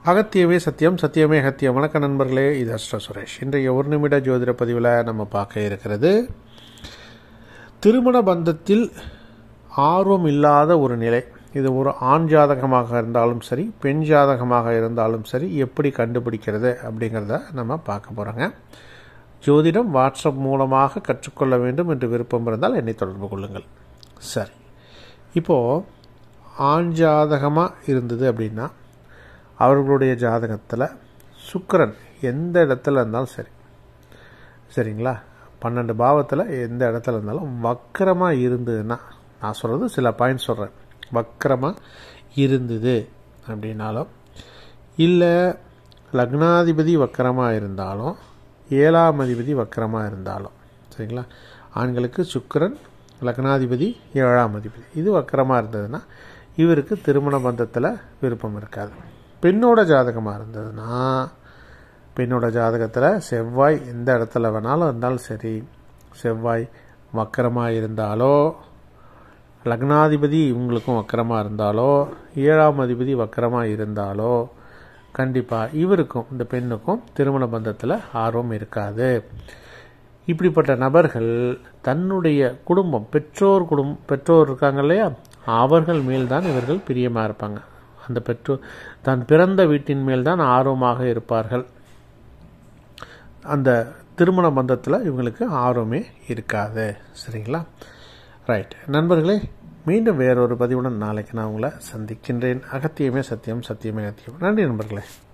அகத்தியமே சத்தியம் சத்தியமே அகத்தியம் வணக்க நண்பர்களே இது அஷ்ட சுரேஷ் இன்றைய ஒரு நிமிட ஜோதிட பதிவில் நம்ம பார்க்க இருக்கிறது திருமண பந்தத்தில் ஆர்வம் இல்லாத ஒரு நிலை இது ஒரு ஆண் ஜாதகமாக இருந்தாலும் சரி பெண் ஜாதகமாக இருந்தாலும் சரி எப்படி கண்டுபிடிக்கிறது அப்படிங்கிறத நம்ம பார்க்க போகிறோங்க ஜோதிடம் வாட்ஸ்அப் மூலமாக கற்றுக்கொள்ள வேண்டும் என்று விருப்பம் இருந்தால் என்னை தொடர்பு கொள்ளுங்கள் சரி இப்போது ஆண் ஜாதகமாக இருந்தது அப்படின்னா அவர்களுடைய ஜாதகத்தில் சுக்கிரன் எந்த இடத்துல இருந்தாலும் சரி சரிங்களா பன்னெண்டு பாவத்தில் எந்த இடத்துல இருந்தாலும் வக்கரமாக இருந்ததுன்னா நான் சொல்கிறது சில பாயிண்ட் சொல்கிறேன் வக்கரமாக இருந்தது அப்படின்னாலும் இல்லை லக்னாதிபதி வக்கரமாக இருந்தாலும் ஏழாம் அதிபதி வக்கரமாக இருந்தாலும் சரிங்களா ஆண்களுக்கு சுக்கிரன் லக்னாதிபதி ஏழாம் அதிபதி இது வக்கரமாக இருந்ததுன்னா இவருக்கு திருமண பந்தத்தில் விருப்பம் இருக்காது பெண்ணோட ஜாதகமாக இருந்ததுன்னா பெண்ணோட ஜாதகத்தில் செவ்வாய் எந்த இடத்துல வேணாலும் இருந்தாலும் சரி செவ்வாய் வக்கரமாக இருந்தாலோ லக்னாதிபதி இவங்களுக்கும் வக்கரமாக இருந்தாலோ ஏழாம் அதிபதி வக்கரமாக இருந்தாலோ கண்டிப்பாக இவருக்கும் இந்த பெண்ணுக்கும் திருமண பந்தத்தில் ஆர்வம் இருக்காது இப்படிப்பட்ட நபர்கள் தன்னுடைய குடும்பம் பெற்றோர் குடும் பெற்றோர் இருக்காங்க இல்லையா அவர்கள் மேல்தான் இவர்கள் பிரியமாக இருப்பாங்க அந்த பெற்றோர் தான் பிறந்த வீட்டின் மேல் தான் ஆர்வமாக இருப்பார்கள் அந்த திருமண பந்தத்தில் இவங்களுக்கு ஆர்வமே இருக்காது சரிங்களா ரைட் நண்பர்களே மீண்டும் வேறொரு பதிவுடன் நாளைக்கு நான் உங்களை சந்திக்கின்றேன் அகத்தியமே சத்தியம் சத்தியமே அகத்தியம் நன்றி நண்பர்களே